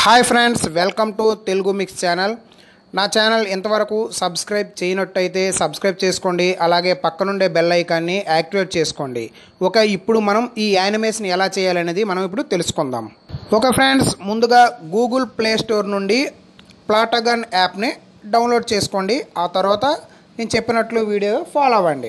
hi friends welcome to Telugu mix channel నా channel ఇంతవరకు subscribe చేయనట్టయితే సబ్స్క్రైబ్ చేసుకోండి అలాగే పక్కనుండే బెల్ ఐకాన్ని యాక్టివేట్ చేసుకోండి ఒక ఇప్పుడు మనం ఈ యానిమేషన్ ఎలా చేయాలనేది మనం ఇప్పుడు తెలుసుకుందాం ఓకే ఫ్రెండ్స్ ముందుగా గూగుల్ ప్లే స్టోర్ నుండి ప్లాటగన్ యాప్ని డౌన్లోడ్ చేసుకోండి ఆ తర్వాత నేను చెప్పినట్లు వీడియో ఫాలో అవ్వండి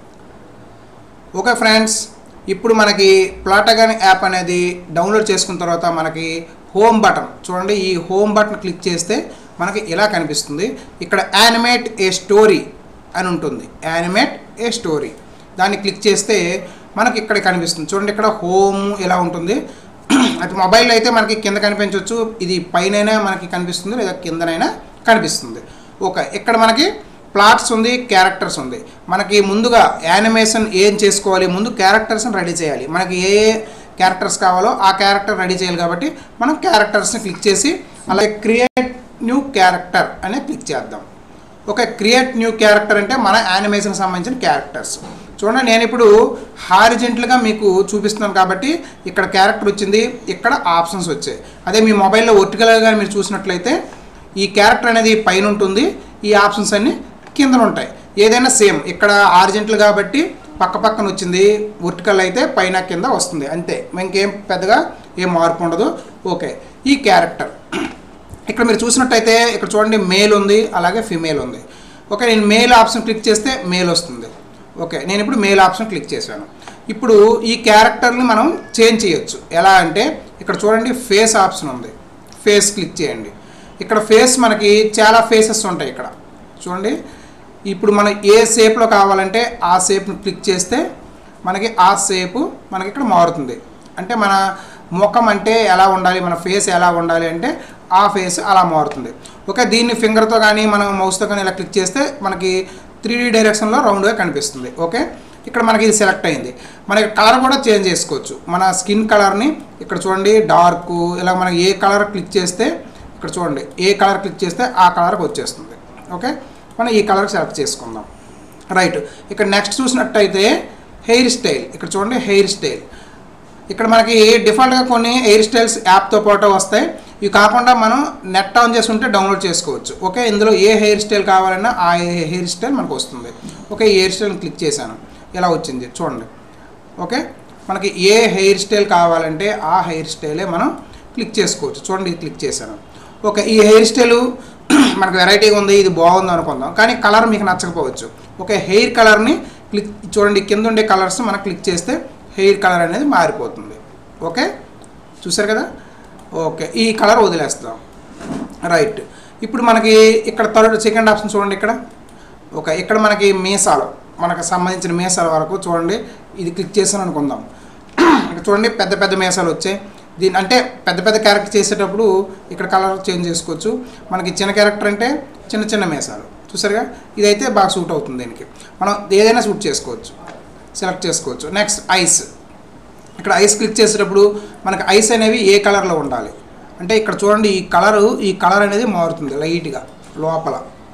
ఓకే ఫ్రెండ్స్ ఇప్పుడు మనకి ప్లాటగన్ యాప్ అనేది డౌన్లోడ్ చేసుకున్న తర్వాత మనకి హోమ్ బటన్ చూడండి ఈ హోమ్ బటన్ క్లిక్ చేస్తే మనకి ఇలా కనిపిస్తుంది ఇక్కడ యానిమేట్ ఏ స్టోరీ అని ఉంటుంది యానిమేట్ ఏ స్టోరీ దాన్ని క్లిక్ చేస్తే మనకి ఇక్కడ కనిపిస్తుంది చూడండి ఇక్కడ హోమ్ ఇలా ఉంటుంది అది మొబైల్లో అయితే మనకి కింద కనిపించవచ్చు ఇది పైనైనా మనకి కనిపిస్తుంది లేదా కిందనైనా కనిపిస్తుంది ఓకే ఇక్కడ మనకి ప్లాట్స్ ఉంది క్యారెక్టర్స్ ఉంది మనకి ముందుగా యానిమేషన్ ఏం చేసుకోవాలి ముందు క్యారెక్టర్స్ని రెడీ చేయాలి మనకి ఏ క్యారెక్టర్స్ కావాలో ఆ క్యారెక్టర్ రెడీ చేయాలి కాబట్టి మనం క్యారెక్టర్స్ని క్లిక్ చేసి అలాగే క్రియేట్ న్యూ క్యారెక్టర్ అనే క్లిక్ చేద్దాం ఓకే క్రియేట్ న్యూ క్యారెక్టర్ అంటే మన యానిమేషన్ సంబంధించిన క్యారెక్టర్స్ చూడండి నేను ఇప్పుడు హారిజెంటల్గా మీకు చూపిస్తున్నాను కాబట్టి ఇక్కడ క్యారెక్టర్ వచ్చింది ఇక్కడ ఆప్షన్స్ వచ్చాయి అదే మీ మొబైల్లో వర్టికల్గా మీరు చూసినట్లయితే ఈ క్యారెక్టర్ అనేది పైన ఉంటుంది ఈ ఆప్షన్స్ అన్నీ కింద ఉంటాయి ఏదైనా సేమ్ ఇక్కడ ఆర్జెంటల్ కాబట్టి పక్క పక్కన వచ్చింది వర్టికల్ అయితే పైన కింద వస్తుంది అంతే ఇంకేం పెద్దగా ఏం మార్పు ఉండదు ఓకే ఈ క్యారెక్టర్ ఇక్కడ మీరు చూసినట్టయితే ఇక్కడ చూడండి మేల్ ఉంది అలాగే ఫిమేల్ ఉంది ఓకే నేను మేల్ ఆప్షన్ క్లిక్ చేస్తే మేల్ వస్తుంది ఓకే నేను ఇప్పుడు మేల్ ఆప్షన్ క్లిక్ చేశాను ఇప్పుడు ఈ క్యారెక్టర్ని మనం చేంజ్ చేయొచ్చు ఎలా అంటే ఇక్కడ చూడండి ఫేస్ ఆప్షన్ ఉంది ఫేస్ క్లిక్ చేయండి ఇక్కడ ఫేస్ మనకి చాలా ఫేసెస్ ఉంటాయి ఇక్కడ చూడండి ఇప్పుడు మనం ఏ షేప్లో కావాలంటే ఆ షేప్ని క్లిక్ చేస్తే మనకి ఆ షేపు మనకి ఇక్కడ మారుతుంది అంటే మన ముఖం అంటే ఎలా ఉండాలి మన ఫేస్ ఎలా ఉండాలి అంటే ఆ ఫేస్ అలా మారుతుంది ఓకే దీన్ని ఫింగర్తో కానీ మనం మౌస్తో కానీ ఇలా క్లిక్ చేస్తే మనకి త్రీ డీ డైరెక్షన్లో రౌండ్గా కనిపిస్తుంది ఓకే ఇక్కడ మనకి ఇది సెలెక్ట్ అయింది మనకి కలర్ కూడా చేంజ్ చేసుకోవచ్చు మన స్కిన్ కలర్ని ఇక్కడ చూడండి డార్క్ ఇలా మనం ఏ కలర్ క్లిక్ చేస్తే ఇక్కడ చూడండి ఏ కలర్ క్లిక్ చేస్తే ఆ కలర్కి వచ్చేస్తుంది ఓకే మనం ఈ కలర్ సెలెక్ట్ చేసుకుందాం రైట్ ఇక్కడ నెక్స్ట్ చూసినట్టయితే హెయిర్ స్టైల్ ఇక్కడ చూడండి హెయిర్ స్టైల్ ఇక్కడ మనకి డిఫాల్ట్గా కొన్ని హెయిర్ స్టైల్స్ యాప్తో పాటు వస్తాయి ఇవి కాకుండా మనం నెట్ ఆన్ చేసి ఉంటే డౌన్లోడ్ చేసుకోవచ్చు ఓకే ఇందులో ఏ హెయిర్ స్టైల్ కావాలన్నా ఆ హెయిర్ స్టైల్ మనకు వస్తుంది ఓకే ఈ హెయిర్ స్టైల్ క్లిక్ చేశాను ఇలా వచ్చింది చూడండి ఓకే మనకి ఏ హెయిర్ స్టైల్ కావాలంటే ఆ హెయిర్ స్టైలే మనం క్లిక్ చేసుకోవచ్చు చూడండి ఇది క్లిక్ చేశాను ఓకే ఈ హెయిర్ స్టైల్ మనకు వెరైటీగా ఉంది ఇది బాగుంది అనుకుందాం కానీ కలర్ మీకు నచ్చకపోవచ్చు ఓకే హెయిర్ కలర్ని క్లిక్ చూడండి కింద ఉండే కలర్స్ మనం క్లిక్ చేస్తే హెయిర్ కలర్ అనేది మారిపోతుంది ఓకే చూసారు కదా ఓకే ఈ కలర్ వదిలేస్తాం రైట్ ఇప్పుడు మనకి ఇక్కడ థర్డ్ సెకండ్ ఆప్షన్ చూడండి ఇక్కడ ఓకే ఇక్కడ మనకి మీసాలు మనకు సంబంధించిన మీసాల వరకు చూడండి ఇది క్లిక్ చేసాను అనుకుందాం ఇక్కడ చూడండి పెద్ద పెద్ద మీసాలు వచ్చాయి దీని అంటే పెద్ద పెద్ద క్యారెక్టర్ చేసేటప్పుడు ఇక్కడ కలర్ చేంజ్ చేసుకోవచ్చు మనకి చిన్న క్యారెక్టర్ అంటే చిన్న చిన్న మీసాలు చూసారుగా ఇదైతే బాగా సూట్ అవుతుంది దీనికి మనం ఏదైనా సూట్ చేసుకోవచ్చు సెలెక్ట్ చేసుకోవచ్చు నెక్స్ట్ ఐస్ ఇక్కడ ఐస్ క్లిక్ చేసేటప్పుడు మనకి ఐస్ అనేవి ఏ కలర్లో ఉండాలి అంటే ఇక్కడ చూడండి ఈ కలరు ఈ కలర్ అనేది మారుతుంది లైట్గా లోపల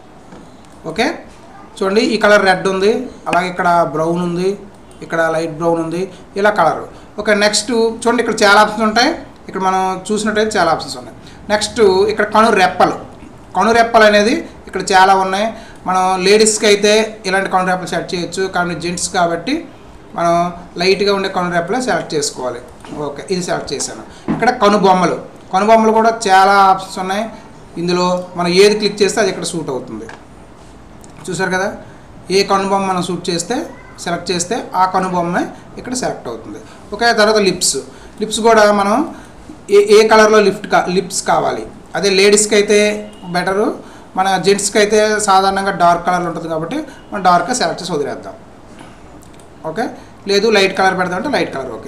ఓకే చూడండి ఈ కలర్ రెడ్ ఉంది అలాగే ఇక్కడ బ్రౌన్ ఉంది ఇక్కడ లైట్ బ్రౌన్ ఉంది ఇలా కలర్ ఓకే నెక్స్ట్ చూడండి ఇక్కడ చాలా ఆప్షన్స్ ఉంటాయి ఇక్కడ మనం చూసినట్టయితే చాలా ఆప్షన్స్ ఉన్నాయి నెక్స్ట్ ఇక్కడ కను రెప్పలు కను రెప్పలు అనేది ఇక్కడ చాలా ఉన్నాయి మనం లేడీస్కి అయితే ఇలాంటి కను రెప్పలు సెట్ చేయొచ్చు కానీ జెంట్స్ కాబట్టి మనం లైట్గా ఉండే కను రెప్పలు సెలెక్ట్ చేసుకోవాలి ఓకే ఇది సెలెక్ట్ చేశాను ఇక్కడ కనుబొమ్మలు కనుబొమ్మలు కూడా చాలా ఆప్షన్స్ ఉన్నాయి ఇందులో మనం ఏది క్లిక్ చేస్తే అది ఇక్కడ సూట్ అవుతుంది చూసారు కదా ఏ కనుబొమ్మ మనం షూట్ చేస్తే సెలెక్ట్ చేస్తే ఆ కనుబొమ్మ ఇక్కడ సెలెక్ట్ అవుతుంది ఓకే తర్వాత లిప్స్ లిప్స్ కూడా మనం ఏ ఏ కలర్లో లిఫ్ట్ కా లిప్స్ కావాలి అదే లేడీస్కి అయితే బెటరు మన జెంట్స్కి అయితే సాధారణంగా డార్క్ కలర్ ఉంటుంది కాబట్టి మనం డార్క్గా సెలెక్ట్ చేసి వదిలేద్దాం ఓకే లేదు లైట్ కలర్ పెడదామంటే light colour okay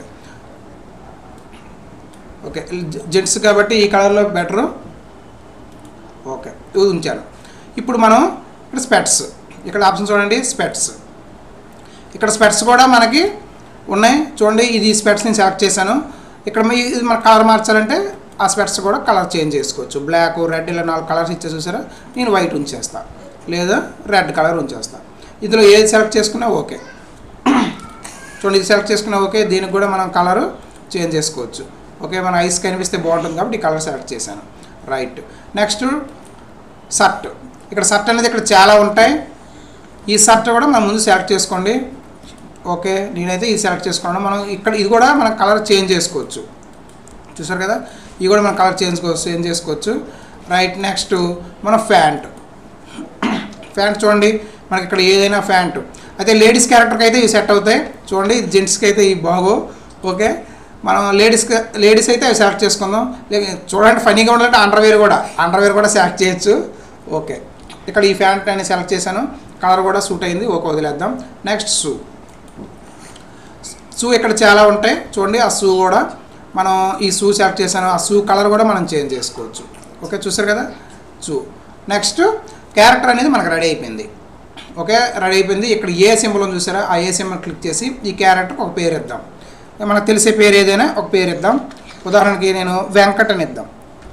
okay gents కాబట్టి ఈ కలర్లో బెటరు ఓకే ఇది ఉంచాను ఇప్పుడు మనం ఇక్కడ స్పెట్స్ ఇక్కడ ఆప్షన్ చూడండి స్పెట్స్ ఇక్కడ స్పెట్స్ కూడా మనకి ఉన్నాయి చూడండి ఇది స్పెట్స్ నేను సెలెక్ట్ చేశాను ఇక్కడ మీ ఇది మన కలర్ మార్చాలంటే ఆ స్పెట్స్ కూడా కలర్ చేంజ్ చేసుకోవచ్చు బ్లాక్ రెడ్ ఇలా నాలుగు కలర్స్ ఇచ్చే చూసారా నేను వైట్ ఉంచేస్తా లేదా రెడ్ కలర్ ఉంచేస్తా ఇందులో ఏది సెలెక్ట్ చేసుకున్నా ఓకే చూడండి ఇది సెలెక్ట్ చేసుకున్నా ఓకే దీనికి కూడా మనం కలరు చేంజ్ చేసుకోవచ్చు ఓకే మన ఐస్ కనిపిస్తే బాగుంటుంది కాబట్టి ఈ కలర్ సెలెక్ట్ చేశాను రైట్ నెక్స్ట్ షర్ట్ ఇక్కడ షర్ట్ అనేది ఇక్కడ చాలా ఉంటాయి ఈ షర్ట్ కూడా మనం ముందు సెలెక్ట్ చేసుకోండి ఓకే నేనైతే ఇది సెలెక్ట్ చేసుకున్నాను మనం ఇక్కడ ఇది కూడా మనం కలర్ చేంజ్ చేసుకోవచ్చు చూసారు కదా ఇవి కూడా మనం కలర్ చేంజ్ చేంజ్ చేసుకోవచ్చు రైట్ నెక్స్ట్ మన ప్యాంట్ ప్యాంట్ చూడండి మనకి ఇక్కడ ఏదైనా ప్యాంట్ అయితే లేడీస్ క్యారెక్టర్కి అయితే ఇవి సెట్ అవుతాయి చూడండి జెంట్స్కి అయితే ఇవి బాగో ఓకే మనం లేడీస్కి లేడీస్ అయితే అవి సెలెక్ట్ చేసుకుందాం లేక చూడండి ఫనీగా ఉండాలంటే అండర్వేర్ కూడా అండర్వేర్ కూడా సెలెక్ట్ చేయొచ్చు ఓకే ఇక్కడ ఈ ప్యాంట్ అనేది సెలెక్ట్ చేశాను కలర్ కూడా సూట్ అయింది ఓకే వదిలేద్దాం నెక్స్ట్ షూ షూ ఇక్కడ చాలా ఉంటాయి చూడండి ఆ షూ కూడా మనం ఈ షూ సెలెక్ట్ చేశాను ఆ షూ కలర్ కూడా మనం చేంజ్ చేసుకోవచ్చు ఓకే చూసారు కదా షూ నెక్స్ట్ క్యారెక్టర్ అనేది మనకు రెడీ అయిపోయింది ఓకే రెడీ అయిపోయింది ఇక్కడ ఏ సింబల్ ఉంది చూసారా ఆ ఏ సింబల్ క్లిక్ చేసి ఈ క్యారెక్టర్కి ఒక పేరు ఇద్దాం మనకు తెలిసే పేరు ఏదైనా ఒక పేరు ఇద్దాం ఉదాహరణకి నేను వెంకట్ అని ఇద్దాం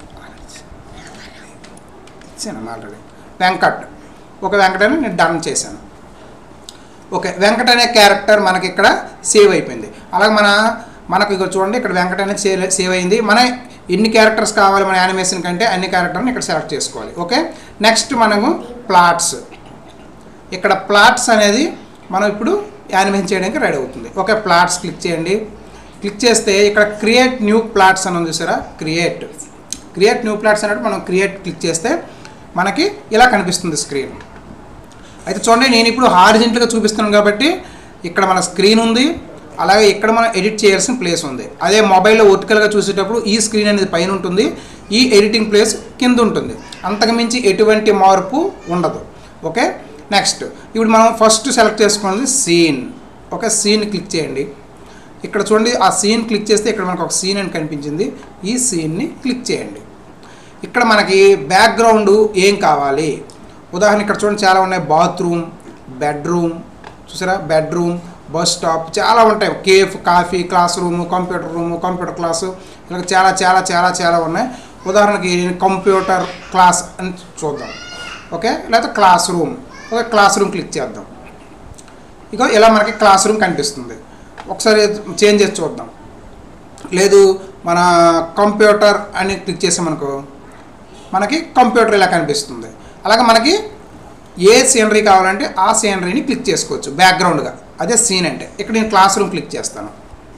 ఇచ్చాను ఆల్రెడీ వెంకట్ ఒక వెంకట్ అని నేను డన్ చేశాను ఓకే వెంకట అనే క్యారెక్టర్ మనకి ఇక్కడ సేవ్ అయిపోయింది అలాగే మన మనకు ఇక చూడండి ఇక్కడ వెంకట అనేది సేవ్ సేవ్ అయింది మన ఎన్ని క్యారెక్టర్స్ కావాలి మన యానిమేషన్ కంటే అన్ని క్యారెక్టర్ని ఇక్కడ సెలెక్ట్ చేసుకోవాలి ఓకే నెక్స్ట్ మనము ప్లాట్స్ ఇక్కడ ప్లాట్స్ అనేది మనం ఇప్పుడు యానిమేషన్ చేయడానికి రెడీ అవుతుంది ఓకే ప్లాట్స్ క్లిక్ చేయండి క్లిక్ చేస్తే ఇక్కడ క్రియేట్ న్యూ ప్లాట్స్ అని ఉంది చూసారా క్రియేట్ క్రియేట్ న్యూ ప్లాట్స్ అన్నట్టు మనం క్రియేట్ క్లిక్ చేస్తే మనకి ఇలా కనిపిస్తుంది స్క్రీన్ అయితే చూడండి నేను ఇప్పుడు హారిజెంట్గా చూపిస్తున్నాను కాబట్టి ఇక్కడ మన స్క్రీన్ ఉంది అలాగే ఇక్కడ మనం ఎడిట్ చేయాల్సిన ప్లేస్ ఉంది అదే మొబైల్లో వర్టికల్గా చూసేటప్పుడు ఈ స్క్రీన్ అనేది పైన ఉంటుంది ఈ ఎడిటింగ్ ప్లేస్ కింద ఉంటుంది అంతకుమించి ఎటువంటి మార్పు ఉండదు ఓకే నెక్స్ట్ ఇప్పుడు మనం ఫస్ట్ సెలెక్ట్ చేసుకున్నది సీన్ ఓకే సీన్ క్లిక్ చేయండి ఇక్కడ చూడండి ఆ సీన్ క్లిక్ చేస్తే ఇక్కడ మనకు ఒక సీన్ అని కనిపించింది ఈ సీన్ని క్లిక్ చేయండి ఇక్కడ మనకి బ్యాక్గ్రౌండ్ ఏం కావాలి ఉదాహరణ ఇక్కడ చూడండి చాలా ఉన్నాయి బాత్రూమ్ బెడ్రూమ్ చూసారా బెడ్రూమ్ బస్ స్టాప్ చాలా ఉంటాయి cafe coffee class room computer room computer class ఇలా చాలా చాలా చాలా చాలా ఉన్నాయి ఉదాహరణకి నేను కంప్యూటర్ క్లాస్ అని చూద్దాం ఓకే లేకపోతే class room okay class room click చేద్దాం ఇక ఇలా మనకి క్లాస్ రూమ్ కనిపిస్తుంది ఒకసారి చేంజ్ చేసి చూద్దాం లేదు మన కంప్యూటర్ అని క్లిక్ చేసామనుకో మనకి కంప్యూటర్ ఇలా కనిపిస్తుంది అలాగే మనకి ఏ సీనరీ కావాలంటే ఆ సీనరీని క్లిక్ చేసుకోవచ్చు బ్యాక్గ్రౌండ్గా అదే సీన్ అంటే ఇక్కడ నేను క్లాస్ రూమ్ క్లిక్ చేస్తాను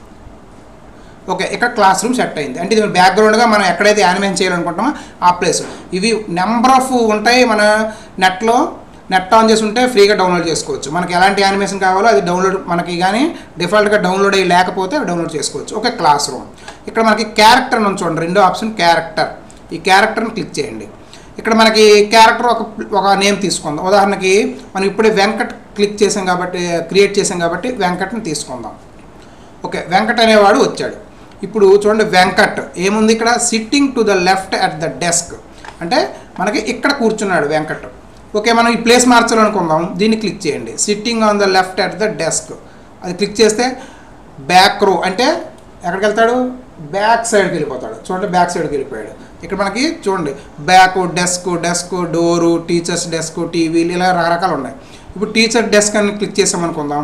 ఓకే ఇక్కడ క్లాస్ రూమ్ సెట్ అయింది అంటే ఇది బ్యాక్గ్రౌండ్గా మనం ఎక్కడైతే యానిమేషన్ చేయాలనుకుంటామో ఆ ప్లేస్ ఇవి నెంబర్ ఆఫ్ ఉంటాయి మన నెట్లో నెట్ ఆన్ చేసి ఉంటే ఫ్రీగా డౌన్లోడ్ చేసుకోవచ్చు మనకి ఎలాంటి యానిమేషన్ కావాలో అది డౌన్లోడ్ మనకి కానీ డిఫాల్ట్గా డౌన్లోడ్ అయ్యి లేకపోతే అవి డౌన్లోడ్ చేసుకోవచ్చు ఓకే క్లాస్ రూమ్ ఇక్కడ మనకి క్యారెక్టర్ నుంచి చూడండి రెండో ఆప్షన్ క్యారెక్టర్ ఈ క్యారెక్టర్ని క్లిక్ చేయండి ఇక్కడ మనకి క్యారెక్టర్ ఒక ఒక నేమ్ తీసుకుందాం ఉదాహరణకి మనం ఇప్పుడే వెంకట్ క్లిక్ చేసాం కాబట్టి క్రియేట్ చేసాం కాబట్టి వెంకట్ని తీసుకుందాం ఓకే వెంకట్ అనేవాడు వచ్చాడు ఇప్పుడు చూడండి వెంకట్ ఏముంది ఇక్కడ sitting to the left at the desk అంటే మనకి ఇక్కడ కూర్చున్నాడు వెంకట్ ఓకే మనం ఈ ప్లేస్ మార్చాలనుకుందాం దీన్ని క్లిక్ చేయండి sitting on the left at the desk అది క్లిక్ చేస్తే బ్యాక్ రో అంటే ఎక్కడికి వెళ్తాడు బ్యాక్ సైడ్కి వెళ్ళిపోతాడు చూడండి బ్యాక్ సైడ్కి వెళ్ళిపోయాడు ఇక్కడ మనకి చూడండి back desk desk door teachers desk టీవీలు ఇలా రకరకాలు ఉన్నాయి ఇప్పుడు టీచర్ డెస్క్ అని క్లిక్ చేసామనుకుందాం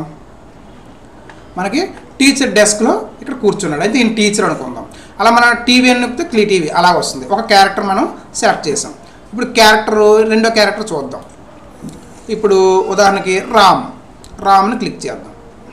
మనకి టీచర్ డెస్క్లో ఇక్కడ కూర్చున్నాడు అయితే ఈయన టీచర్ అనుకుందాం అలా మన టీవీ అని నొక్కితే క్లీ టీవీ అలా వస్తుంది ఒక క్యారెక్టర్ మనం సెలెక్ట్ చేసాం ఇప్పుడు క్యారెక్టర్ రెండో క్యారెక్టర్ చూద్దాం ఇప్పుడు ఉదాహరణకి రామ్ రామ్ని క్లిక్ చేద్దాం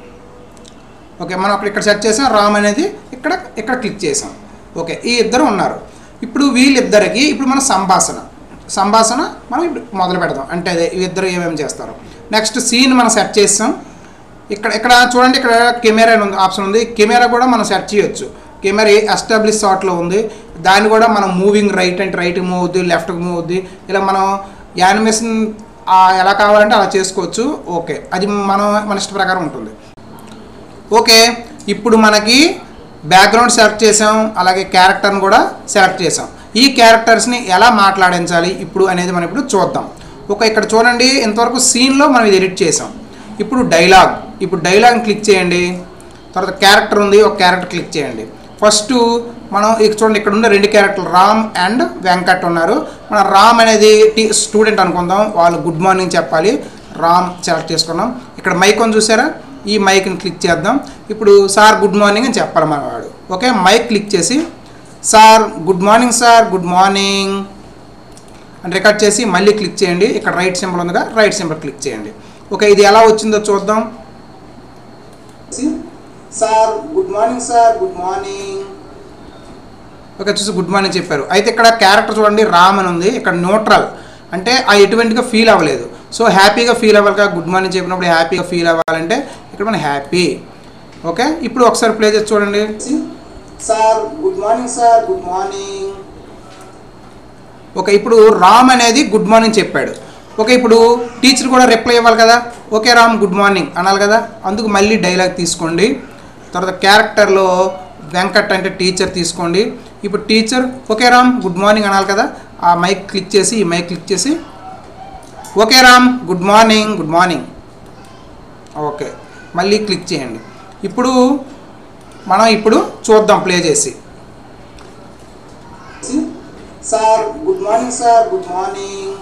ఓకే మనం అక్కడ ఇక్కడ సెట్ చేసాం రామ్ అనేది ఇక్కడ ఇక్కడ క్లిక్ చేసాం ఓకే ఈ ఇద్దరు ఉన్నారు ఇప్పుడు వీళ్ళిద్దరికి ఇప్పుడు మన సంభాషణ సంభాషణ మనం ఇప్పుడు మొదలు పెడదాం అంటే అదే ఇద్దరు ఏమేమి చేస్తారు నెక్స్ట్ సీన్ మనం సెట్ చేస్తాం ఇక్కడ ఇక్కడ చూడండి ఇక్కడ కెమెరా అని ఉంది ఆప్షన్ ఉంది కెమెరా కూడా మనం సెట్ చేయొచ్చు కెమెరా ఎస్టాబ్లిష్ షాట్లో ఉంది దాన్ని కూడా మనం మూవింగ్ రైట్ అంటే రైట్ మూవ్ అవుద్ది లెఫ్ట్కి మూవ్ అవుద్ది ఇలా మనం యానిమేషన్ ఎలా కావాలంటే అలా చేసుకోవచ్చు ఓకే అది మనం మన ఇష్ట ప్రకారం ఉంటుంది ఓకే ఇప్పుడు మనకి బ్యాక్గ్రౌండ్ సెలెక్ట్ చేసాం అలాగే క్యారెక్టర్ని కూడా సెలెక్ట్ చేసాం ఈ క్యారెక్టర్స్ని ఎలా మాట్లాడించాలి ఇప్పుడు అనేది మనం ఇప్పుడు చూద్దాం ఒక ఇక్కడ చూడండి ఇంతవరకు సీన్లో మనం ఇది ఎడిట్ చేసాం ఇప్పుడు డైలాగ్ ఇప్పుడు డైలాగ్ని క్లిక్ చేయండి తర్వాత క్యారెక్టర్ ఉంది ఒక క్యారెక్టర్ క్లిక్ చేయండి ఫస్ట్ మనం ఇక చూడండి ఇక్కడ ఉన్న రెండు క్యారెక్టర్లు రామ్ అండ్ వెంకట్ ఉన్నారు మన రామ్ అనేది టీ స్టూడెంట్ అనుకుందాం వాళ్ళు గుడ్ మార్నింగ్ చెప్పాలి రామ్ సెలెక్ట్ చేసుకున్నాం ఇక్కడ మైక్ అని చూసారా ఈ మైక్ని క్లిక్ చేద్దాం ఇప్పుడు సార్ గుడ్ మార్నింగ్ అని చెప్పాలి మనవాడు ఓకే మైక్ క్లిక్ చేసి sir good morning sir good morning అని రికార్డ్ చేసి మళ్ళీ క్లిక్ చేయండి ఇక్కడ రైట్ సింబల్ ఉందిగా రైట్ సింబల్ క్లిక్ చేయండి ఓకే ఇది ఎలా వచ్చిందో చూద్దాం sir good morning sir good morning okay చూసి గుడ్ మార్నింగ్ చెప్పారు అయితే ఇక్కడ క్యారెక్టర్ చూడండి రామ్ అని ఉంది ఇక్కడ న్యూట్రల్ అంటే ఆ ఎటువంటిగా ఫీల్ అవ్వలేదు సో హ్యాపీగా ఫీల్ అవ్వాలి గుడ్ మార్నింగ్ చెప్పినప్పుడు హ్యాపీగా ఫీల్ అవ్వాలంటే ఇక్కడ మనం హ్యాపీ ఓకే ఇప్పుడు ఒకసారి ప్లే చేసి చూడండి sir good morning sir good morning okay ఇప్పుడు రామ్ అనేది గుడ్ మార్నింగ్ చెప్పాడు ఓకే ఇప్పుడు టీచర్ కూడా రిప్లై ఇవ్వాలి కదా ఓకే రామ్ గుడ్ మార్నింగ్ అనాలి కదా అందుకు మళ్ళీ డైలాగ్ తీసుకోండి తర్వాత క్యారెక్టర్లో వెంకట్ అంటే టీచర్ తీసుకోండి ఇప్పుడు teacher okay Ram good morning అనాలి కదా ఆ మైక్ క్లిక్ చేసి ఈ మైక్ క్లిక్ చేసి okay Ram good morning good morning okay మళ్ళీ క్లిక్ చేయండి ఇప్పుడు మనం ఇప్పుడు చూద్దాం ప్లే చేసి sir good morning sir good morning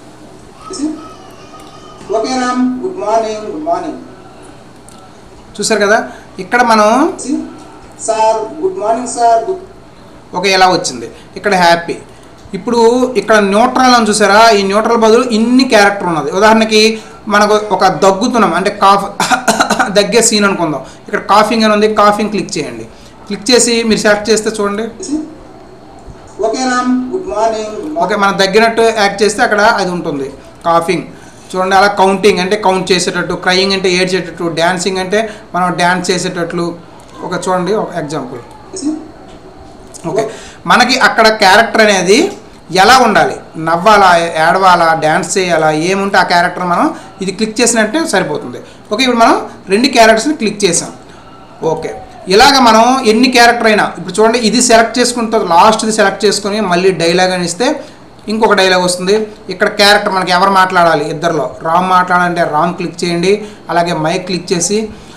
okay Ram good morning good morning చూసారు కదా ఇక్కడ మనం sir good morning sir good okay ఎలా వచ్చింది ఇక్కడ హ్యాపీ ఇప్పుడు ఇక్కడ న్యూట్రల్ అని చూసారా ఈ న్యూట్రల్ బదులు ఇన్ని క్యారెక్టర్ ఉన్నది ఉదాహరణకి మనకు ఒక దగ్గుతున్నాం అంటే కాఫ్ దగ్గే సీన్ అనుకుందాం ఇక్కడ కాఫింగ్ అని ఉంది కాఫింగ్ క్లిక్ చేయండి క్లిక్ చేసి మీరు సెలెక్ట్ చేస్తే చూడండి okay Ram good morning okay మనం తగ్గినట్టు యాక్ట్ చేస్తే అక్కడ అది ఉంటుంది కాఫింగ్ చూడండి అలా కౌంటింగ్ అంటే కౌంట్ చేసేటట్టు క్రయింగ్ అంటే ఏడ్చేటట్టు డ్యాన్సింగ్ అంటే మనం డ్యాన్స్ చేసేటట్లు ఒక చూడండి ఒక ఎగ్జాంపుల్ ఓకే మనకి అక్కడ క్యారెక్టర్ అనేది ఎలా ఉండాలి నవ్వాలా ఏడవాలా డ్యాన్స్ చేయాలా ఏముంటే ఆ క్యారెక్టర్ మనం ఇది క్లిక్ చేసినట్టే సరిపోతుంది ఓకే ఇప్పుడు మనం రెండు క్యారెక్టర్స్ని క్లిక్ చేసాం ఓకే ఇలాగ మనం ఎన్ని క్యారెక్టర్ అయినా ఇప్పుడు చూడండి ఇది సెలెక్ట్ చేసుకున్న తర్వాత లాస్ట్ది సెలెక్ట్ చేసుకొని మళ్ళీ డైలాగ్ అని ఇస్తే ఇంకొక డైలాగ్ వస్తుంది ఇక్కడ క్యారెక్టర్ మనకి ఎవరు మాట్లాడాలి ఇద్దరిలో రామ్ మాట్లాడాలంటే రామ్ క్లిక్ చేయండి అలాగే మైక్ క్లిక్ చేసి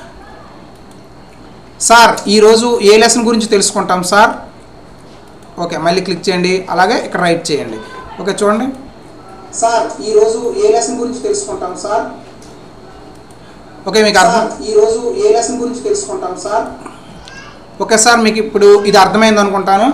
సార్ ఈరోజు ఏ లెసన్ గురించి తెలుసుకుంటాం సార్ ఓకే మళ్ళీ క్లిక్ చేయండి అలాగే ఇక్కడ రైట్ చేయండి ఓకే చూడండి సార్ ఈరోజు ఏ లెసన్ గురించి తెలుసుకుంటాం సార్ ఓకే మీకు అర్థం ఈరోజు ఏ లెసన్ గురించి తెలుసుకుంటాం సార్ ఓకే సార్ మీకు ఇప్పుడు ఇది అర్థమైంది అనుకుంటాను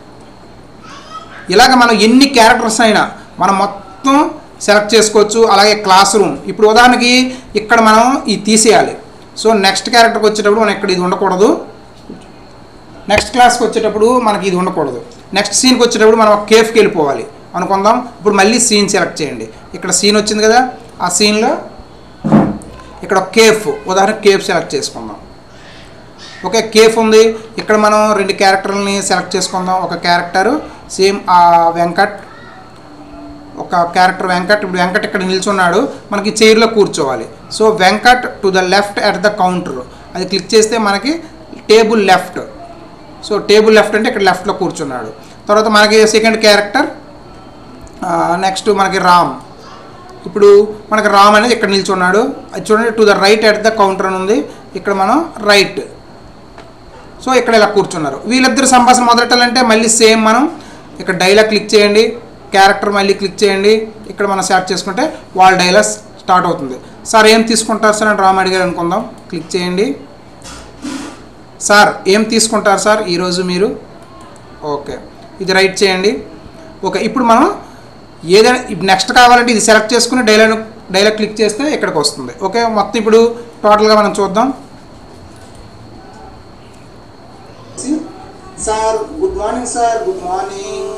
ఇలాగ మనం ఎన్ని క్యారెక్టర్స్ అయినా మనం మొత్తం సెలెక్ట్ చేసుకోవచ్చు అలాగే క్లాస్ రూమ్ ఇప్పుడు ఉదాహరణకి ఇక్కడ మనం ఇది తీసేయాలి సో నెక్స్ట్ క్యారెక్టర్కి వచ్చేటప్పుడు మనం ఇక్కడ ఇది ఉండకూడదు నెక్స్ట్ క్లాస్కి వచ్చేటప్పుడు మనకి ఇది ఉండకూడదు నెక్స్ట్ సీన్కి వచ్చేటప్పుడు మనం కేఫ్కి వెళ్ళిపోవాలి అనుకుందాం ఇప్పుడు మళ్ళీ సీన్ సెలెక్ట్ చేయండి ఇక్కడ సీన్ వచ్చింది కదా ఆ సీన్లో ఇక్కడ కేఫ్ ఉదాహరణ కేఫ్ సెలెక్ట్ చేసుకుందాం ఓకే కేఫ్ ఉంది ఇక్కడ మనం రెండు క్యారెక్టర్లని సెలెక్ట్ చేసుకుందాం ఒక క్యారెక్టర్ సేమ్ ఆ వెంకట్ ఒక క్యారెక్టర్ వెంకట్ ఇప్పుడు వెంకట్ ఇక్కడ నిల్చున్నాడు మనకి చైర్లో కూర్చోవాలి so Venkat to the left at the counter అది క్లిక్ చేస్తే మనకి table left so table left అంటే ఇక్కడ లెఫ్ట్లో కూర్చున్నాడు తర్వాత మనకి సెకండ్ క్యారెక్టర్ నెక్స్ట్ మనకి రామ్ ఇప్పుడు మనకి రామ్ అనేది ఇక్కడ నిల్చున్నాడు అది చూడండి to the right at the counter అని ఉంది ఇక్కడ మనం రైట్ సో ఇక్కడ ఇలా కూర్చున్నారు వీళ్ళిద్దరు సంభాషణ మొదలెట్టాలంటే మళ్ళీ సేమ్ మనం ఇక్కడ డైలాగ్ క్లిక్ చేయండి క్యారెక్టర్ మళ్ళీ క్లిక్ చేయండి ఇక్కడ మనం సెలెక్ట్ చేసుకుంటే వాళ్ళ డైలాగ్ స్టార్ట్ అవుతుంది సార్ ఏం తీసుకుంటారు సార్ అని రామ్ అడిగారు అనుకుందాం క్లిక్ చేయండి సార్ ఏం తీసుకుంటారు సార్ ఈరోజు మీరు ఓకే ఇది రైట్ చేయండి ఓకే ఇప్పుడు మనం ఏదైనా నెక్స్ట్ కావాలంటే ఇది సెలెక్ట్ చేసుకుని డైలాగ్ డైలాగ్ క్లిక్ చేస్తే ఇక్కడికి వస్తుంది ఓకే మొత్తం ఇప్పుడు టోటల్గా మనం చూద్దాం sir good morning sir good morning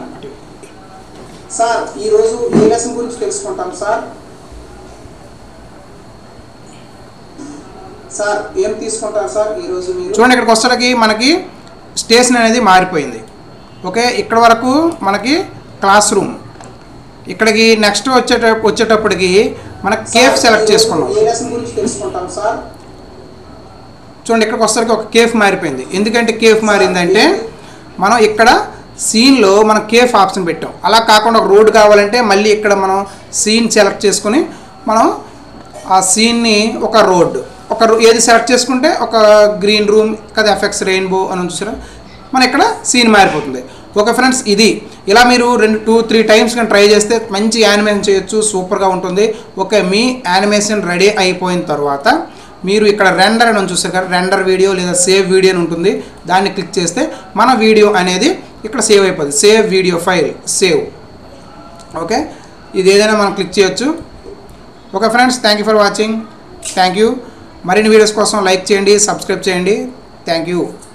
sir ఈరోజు ఏ లెసన్ గురించి తెలుసుకుంటాం సార్ సార్ ఏం తీసుకుంటారు సార్ ఈరోజు మీరు చూడండి ఇక్కడికి వచ్చేటకి మనకి స్టేషన్ అనేది మారిపోయింది ఓకే ఇక్కడ వరకు మనకి క్లాస్ రూమ్ ఇక్కడికి నెక్స్ట్ వచ్చేట వచ్చేటప్పటికి మన కేఫ్ సెలెక్ట్ చేసుకున్నాం ఏ లెసన్ గురించి తెలుసుకుంటాం సార్ చూడండి ఇక్కడికి వచ్చేసరికి ఒక కేఫ్ మారిపోయింది ఎందుకంటే కేఫ్ మారిందంటే మనం ఇక్కడ సీన్లో మనం కేఫ్ ఆప్షన్ పెట్టాం అలా కాకుండా ఒక రోడ్ కావాలంటే మళ్ళీ ఇక్కడ మనం సీన్ సెలెక్ట్ చేసుకుని మనం ఆ సీన్ని ఒక రోడ్ ఒక రో- ఏది సెలెక్ట్ చేసుకుంటే ఒక గ్రీన్ రూమ్ కదా ఎఫెక్ట్స్ రెయిన్బో అని చూసారా మన ఇక్కడ సీన్ మారిపోతుంది ఓకే ఫ్రెండ్స్ ఇది ఇలా మీరు రెండు టూ త్రీ టైమ్స్ కానీ ట్రై చేస్తే మంచి యానిమేషన్ చేయొచ్చు సూపర్గా ఉంటుంది ఓకే మీ యానిమేషన్ రెడీ అయిపోయిన తర్వాత మీరు ఇక్కడ రెండర్ అని చూస్తారు కదా రెండర్ వీడియో లేదా సేవ్ వీడియో అని ఉంటుంది దాన్ని క్లిక్ చేస్తే మన వీడియో అనేది ఇక్కడ సేవ్ అయిపోతుంది save video file save okay ఇది ఏదైనా మనం క్లిక్ చేయొచ్చు okay friends thank you for watching thank you మరిన్ని వీడియోస్ కోసం లైక్ చేయండి సబ్స్క్రైబ్ చేయండి థ్యాంక్ యూ